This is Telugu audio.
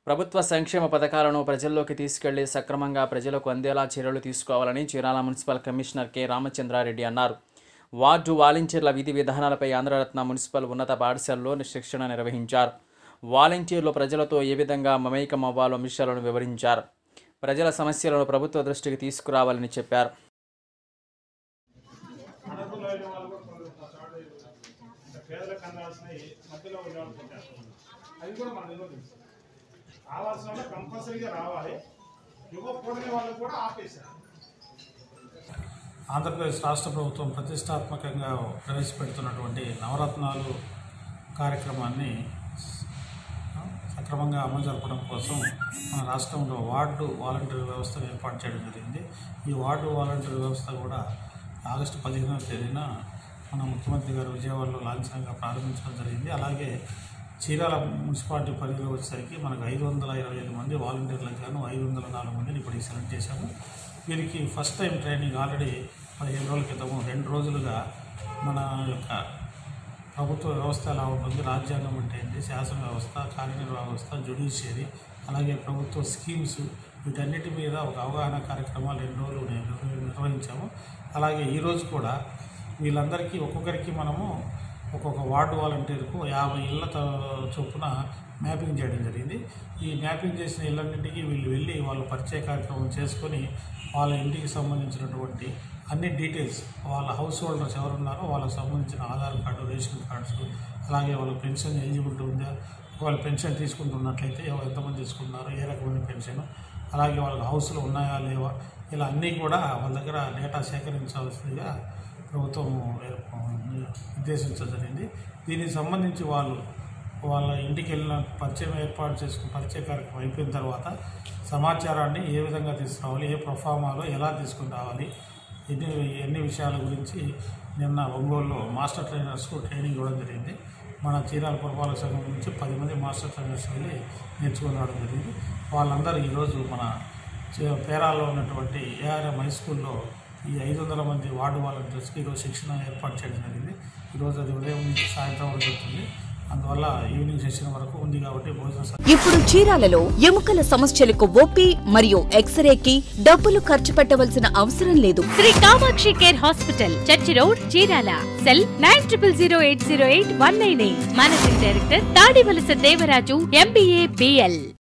ప్రభుత్వ సంక్షేమ పథకాలను ప్రజల్లోకి తీసుకెళ్లి సక్రమంగా ప్రజలకు అందేలా చర్యలు తీసుకోవాలని Chirala municipal commissioner K Ramachandra Reddy అన్నారు వార్డు వాలంటీర్ల విధి విధానాలపై ఆంధ్రరత్న మున్సిపల్ ఉన్నత పాఠశాలలో శిక్షణ నిర్వహించారు వాలంటీర్లు ప్రజలతో ఏ విధంగా మమేకం అవ్వాలో అంశాలను వివరించారు ప్రజల సమస్యలను ప్రభుత్వ దృష్టికి తీసుకురావాలని చెప్పారు అడవులైన వాళ్ళు కూడా కొందరు చాటు అంటే పేదలకు అందాల్సినవి మధ్యలో ఉండేవాళ్ళు పెట్టేస్తున్నారు అది కూడా మన దగ్గర తెలుసు రావాల్సిన వాళ్ళు కంపల్సరీగా రావాలి ఇవ్వకూడని వాళ్ళు కూడా ఆపేశారు ఆంధ్రప్రదేశ్ రాష్ట్ర ప్రభుత్వం ప్రతిష్టాత్మకంగా ప్రవేశపెడుతున్నటువంటి నవరత్నాలు కార్యక్రమాన్ని ఆ, సక్రమంగా అమలు జరపడం కోసం మన రాష్ట్రంలో వార్డు వాలంటీర్ వ్యవస్థను ఏర్పాటు చేయడం జరిగింది ఈ వార్డు వాలంటీర్ వ్యవస్థ కూడా ఆగస్టు పదిహేనవ తేదీన మన ముఖ్యమంత్రి గారు విజయవాడలో లాంఛనంగా ప్రారంభించడం జరిగింది అలాగే చీరాల మున్సిపాలిటీ పరిధిలో వచ్చేసరికి మనకు ఐదు వందల ఇరవై ఐదు మంది వాలంటీర్లకు గాను ఐదు వందల నాలుగు మందిని ఇప్పుడు సెలెక్ట్ చేశాము వీరికి ఫస్ట్ టైం ట్రైనింగ్ ఆల్రెడీ పదిహేను రోజుల క్రితము రెండు రోజులుగా మన యొక్క ప్రభుత్వ వ్యవస్థ ఎలా ఉంటుంది రాజ్యాంగం అంటే ఏంటి శాసన వ్యవస్థ కార్యనిర్వాహక వ్యవస్థ జ్యుడిషియరీ అలాగే ప్రభుత్వ స్కీమ్స్ వీటన్నిటి మీద ఒక అవగాహన కార్యక్రమాలు రెండు రోజులు నేను నిర్వ- నిర్వహించాము అలాగే ఈరోజు కూడా వీళ్ళందరికీ ఒక్కొక్కరికి మనము ఒక్కొక్క వార్డు వాలంటీర్కు యాభై ఇళ్ల త- చొప్పున మ్యాపింగ్ చేయడం జరిగింది ఈ మ్యాపింగ్ చేసిన ఇళ్ళన్నింటికి వీళ్ళు వెళ్ళి వాళ్ళు పరిచయ కార్యక్రమం చేసుకొని వాళ్ళ ఇంటికి సంబంధించినటువంటి అన్ని డీటెయిల్స్ వాళ్ళ హౌస్ హోల్డర్స్ ఎవరున్నారో వాళ్ళకి సంబంధించిన ఆధార్ కార్డు రేషన్ కార్డ్స్ అలాగే వాళ్ళ పెన్షన్ ఎలిజిబిలిటీ ఉందా వాళ్ళు పెన్షన్ తీసుకుంటున్నట్లయితే ఎవ- ఎంతమంది తీసుకుంటున్నారు ఏ రకమైన పెన్షన్ అలాగే వాళ్ళకి హౌస్లు ఉన్నాయా లేవా ఇలా అన్నీ కూడా వాళ్ళ దగ్గర డేటా సేకరించాల్సిందిగా ప్రభుత్వం ఏర్ప- నిర్దేశించడం జరిగింది దీనికి సంబంధించి వాళ్ళు వాళ్ళ ఇంటికి వెళ్ళిన పరిచయం ఏర్పాటు చేసుకుని పరిచయ కార్యక్రమం అయిపోయిన తర్వాత సమాచారాన్ని ఏ విధంగా తీసుకురావాలి ఏ ప్రొఫామాలో ఎలా తీసుకుని రావాలి ఎన్ని ఎన్ని విషయాల గురించి నిన్న ఒంగోలులో మాస్టర్ ట్రైనర్స్కు ట్రైనింగ్ ఇవ్వడం జరిగింది మన చీరాల పురపాలక సంఘం నుంచి పది మంది మాస్టర్ ట్రైనర్స్ వెళ్ళి నేర్చుకుని రావడం జరిగింది వాళ్ళందరూ ఈరోజు మన చే- పేరాల్లో ఉన్నటువంటి ఏఆర్ఎం హై స్కూల్లో ఈ ఐదు వందల మంది వార్డు వాలంటీర్స్కి ఈరోజు శిక్షణ ఏర్పాటు చేయడం జరిగింది ఈరోజు అది ఉదయం నుంచి సాయంత్రం వరకు జరుగుతుంది అందువల్ల ఈవినింగ్ సెషన్ వరకు ఉంది కాబట్టి భోజన స- ఇప్పుడు చీరాలలో ఎముకల సమస్యలకు ఓపీ మరియు ఎక్స్రేకి డబ్బులు ఖర్చు పెట్టవలసిన అవసరం లేదు Shri Kamakshi care hospital church road Chirala cell nine triple zero eight zero eight one nine eight managing director Tadivalasa Devaraju MBA BL